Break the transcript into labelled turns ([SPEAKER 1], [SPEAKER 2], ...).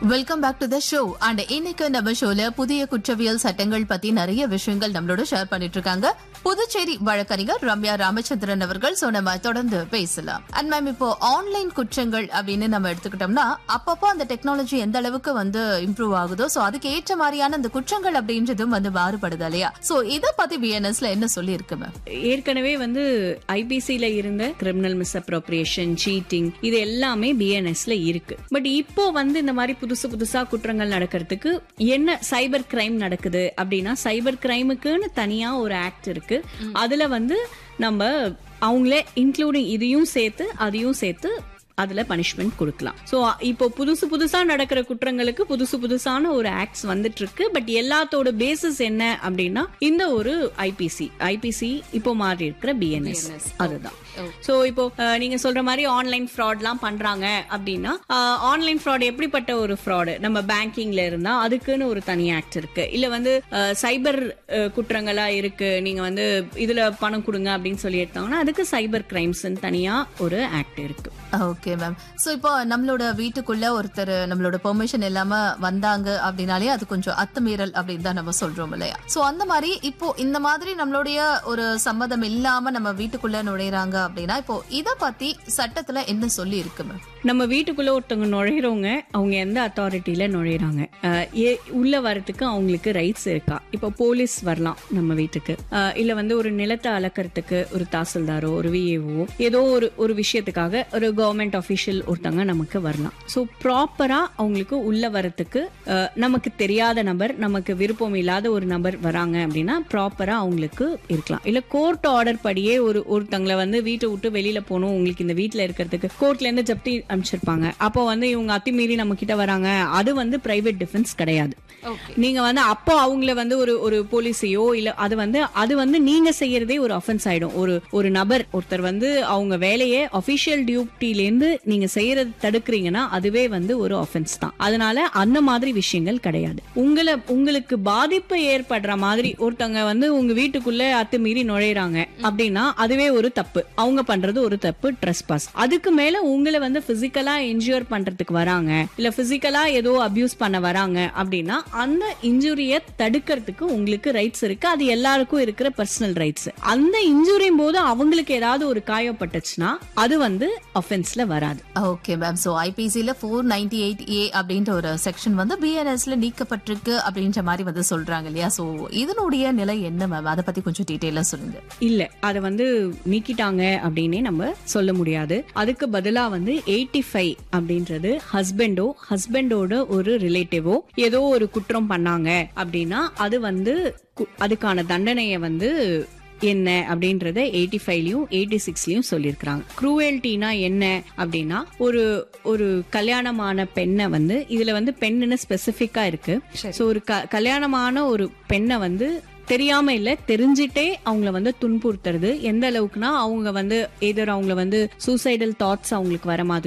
[SPEAKER 1] welcome back to the show and இன்னைக்கு நம்ம ஷோல புதிய குற்றவியல் சட்டங்கள் பத்தி நிறைய விஷயங்கள் நம்மளோட ஷேர் பண்ணிட்டு இருக்காங்க புதுச்சேரி வழக்கறிஞர் ரம்யா ராமச்சந்திரன் அவர்கள் சோ நம்ம தொடர்ந்து பேசலாம் அண்ட் மேம் இப்போ ஆன்லைன் குற்றங்கள் அப்படின்னு நம்ம எடுத்துக்கிட்டோம்னா அப்பப்போ அந்த டெக்னாலஜி எந்த அளவுக்கு வந்து இம்ப்ரூவ் ஆகுதோ சோ அதுக்கு ஏற்ற மாதிரியான அந்த குற்றங்கள் அப்படின்றதும் வந்து மாறுபடுது இல்லையா சோ இத பத்தி பிஎன்எஸ்ல என்ன சொல்லி இருக்கு மேம்
[SPEAKER 2] ஏற்கனவே வந்து ஐபிசில இருந்த கிரிமினல் மிஸ்அப்ரோப்ரியேஷன் சீட்டிங் இது எல்லாமே பிஎன்எஸ்ல இருக்கு பட் இப்போ வந்து இந்த மாதிரி புதுசு புதுசா குற்றங்கள் நடக்கிறதுக்கு என்ன சைபர் கிரைம் நடக்குது அப்படின்னா சைபர் கிரைமுக்குன்னு தனியா ஒரு ஆக்ட் இருக்கு அதுல வந்து நம்ம அவங்களே இன்க்ளூடிங் இதையும் சேர்த்து அதையும் சேர்த்து அதுல பனிஷ்மெண்ட் கொடுக்கலாம் சோ இப்போ புதுசு புதுசா நடக்கிற குற்றங்களுக்கு புதுசு புதுசான ஒரு ஆக்ட்ஸ் வந்துட்டு இருக்கு பட் எல்லாத்தோட பேசிஸ் என்ன அப்படின்னா இந்த ஒரு ஐபிசி ஐபிசி இப்போ மாறி இருக்கிற பிஎன்எஸ் அதுதான் சோ இப்போ அஹ், நீங்க சொல்ற மாதிரி ஆன்லைன் ஃப்ராட்லாம் பண்றாங்க அப்படின்னா ஆன்லைன் ஃப்ராட் எப்படிப்பட்ட ஒரு ஃப்ராடு நம்ம பேங்கிங்ல இருந்தா அதுக்குன்னு ஒரு தனி ஆக்ட் இருக்கு இல்ல வந்து சைபர் குற்றங்களா இருக்கு நீங்க வந்து இதுல பணம் கொடுங்க அப்படின்னு சொல்லி எடுத்தாங்கன்னா அதுக்கு சைபர் கிரைம்ஸ் தனியா ஒரு ஆக்ட் இருக்கு
[SPEAKER 1] ஓகே மேம் சோ இப்போ நம்மளோட வீட்டுக்குள்ள ஒருத்தர் நம்மளோட பெர்மிஷன் இல்லாம வந்தாங்க அப்படின்னாலே அது கொஞ்சம் அத்துமீறல் அப்படின்னு தான் நம்ம சொல்றோம் இல்லையா சோ அந்த மாதிரி இப்போ இந்த மாதிரி நம்மளுடைய ஒரு சம்மதம் இல்லாம நம்ம வீட்டுக்குள்ள நுழையறாங்க அப்படின்னா இப்போ இத பத்தி சட்டத்துல என்ன சொல்லி இருக்கு மேம்
[SPEAKER 2] நம்ம வீட்டுக்குள்ள ஒருத்தவங்க நுழையிறவங்க அவங்க எந்த அத்தாரிட்டியில நுழையிறாங்க அஹ், ஏ- உள்ள வரதுக்கு அவங்களுக்கு ரைட்ஸ் இருக்கா இப்போ போலீஸ் வரலாம் நம்ம வீட்டுக்கு அஹ், இல்ல வந்து ஒரு நிலத்தை அளக்கறதுக்கு ஒரு தாசில்தாரோ ஒரு விஏஓ ஏதோ ஒரு ஒரு விஷயத்துக்காக ஒரு கவர்மெண்ட் அஃபிஷியல் ஒருத்தவங்க நமக்கு வரலாம் ஸோ ப்ராப்பரா அவங்களுக்கு உள்ள வரதுக்கு அஹ், நமக்கு தெரியாத நபர் நமக்கு விருப்பம் இல்லாத ஒரு நபர் வராங்க அப்படின்னா ப்ராப்பரா அவங்களுக்கு இருக்கலாம் இல்ல கோர்ட் ஆர்டர் படியே ஒரு ஒருத்தங்களை வந்து வீட்டை விட்டு வெளியில போகணும் உங்களுக்கு இந்த வீட்ல இருக்கிறதுக்கு கோர்ட்ல இருந்து ஜப்தி அனுப்பிச்சிருப்பாங்க அப்போ வந்து இவங்க அத்துமீறி நம்ம கிட்ட வராங்க அது வந்து பிரைவேட் டிஃபென்ஸ் கிடையாது நீங்க வந்து அப்போ அவங்கள வந்து ஒரு ஒரு போலீஸையோ இல்ல அது வந்து அது வந்து நீங்க செய்யறதே ஒரு அஃபென்ஸ் ஆயிடும் ஒரு ஒரு நபர் ஒருத்தர் வந்து அவங்க வேலையை அபிஷியல் டியூட்டில இருந்து நீங்க செய்யறது தடுக்கிறீங்கன்னா அதுவே வந்து ஒரு அஃபென்ஸ் தான் அதனால அந்த மாதிரி விஷயங்கள் கிடையாது உங்களை உங்களுக்கு பாதிப்பு ஏற்படுற மாதிரி ஒருத்தவங்க வந்து உங்க வீட்டுக்குள்ள அத்துமீறி நுழையறாங்க அப்படின்னா அதுவே ஒரு தப்பு அவங்க பண்றது ஒரு தப்பு ட்ரெஸ் பாஸ் அதுக்கு மேல உங்களை வந்து பிசிக்கலா இன்ஜூர் பண்றதுக்கு வராங்க இல்ல பிசிக்கலா ஏதோ அபியூஸ் பண்ண வராங்க அப்படின்னா அந்த இன்ஜுரிய தடுக்கிறதுக்கு உங்களுக்கு ரைட்ஸ் இருக்கு அது எல்லாருக்கும் இருக்கிற பர்சனல் ரைட்ஸ் அந்த இன்ஜுரியும் போது அவங்களுக்கு ஏதாவது ஒரு காயப்பட்டுச்சுன்னா அது வந்து அஃபென்ஸ்ல வராது
[SPEAKER 1] ஓகே மேம் சோ ஐபிசில ஃபோர் நைன்டி எயிட் ஏ அப்படின்ற ஒரு செக்ஷன் வந்து பிஎன்எஸ்ல நீக்கப்பட்டிருக்கு அப்படின்ற மாதிரி வந்து சொல்றாங்க இல்லையா சோ இதனுடைய நிலை என்ன மேம் அதை பத்தி கொஞ்சம் டீட்டெயிலா சொல்லுங்க
[SPEAKER 2] இல்ல அத வந்து நீக்கிட்டாங்க அப்படின்னே நம்ம சொல்ல முடியாது அதுக்கு பதிலா வந்து எயிட்டி ஃபைவ் அப்படின்றது ஹஸ்பண்டோ ஹஸ்பண்டோட ஒரு ரிலேட்டிவோ ஏதோ ஒரு குற்றம் பண்ணாங்க அப்படின்னா அது வந்து கு- அதுக்கான தண்டனையை வந்து என்ன அப்படின்றத எயிட்டி ஃபைவ்லயும் எயிட்டி சிக்ஸ்லயும் சொல்லியிருக்கிறாங்க குரூவல்ட்டினா என்ன அப்படின்னா ஒரு ஒரு கல்யாணமான பெண்ணை வந்து இதுல வந்து பெண்ணுன்னு ஸ்பெசிஃபிக்கா இருக்கு ஸோ ஒரு க- கல்யாணமான ஒரு பெண்ணை வந்து தெரியாம இல்ல தெரிஞ்சிட்டே அவங்கள வந்து துன்புறுத்துறது எந்த அளவுக்குனா அவங்க வந்து எதர் அவங்கள வந்து சூசைடல் தாட்ஸ் அவங்களுக்கு வர மாதிரி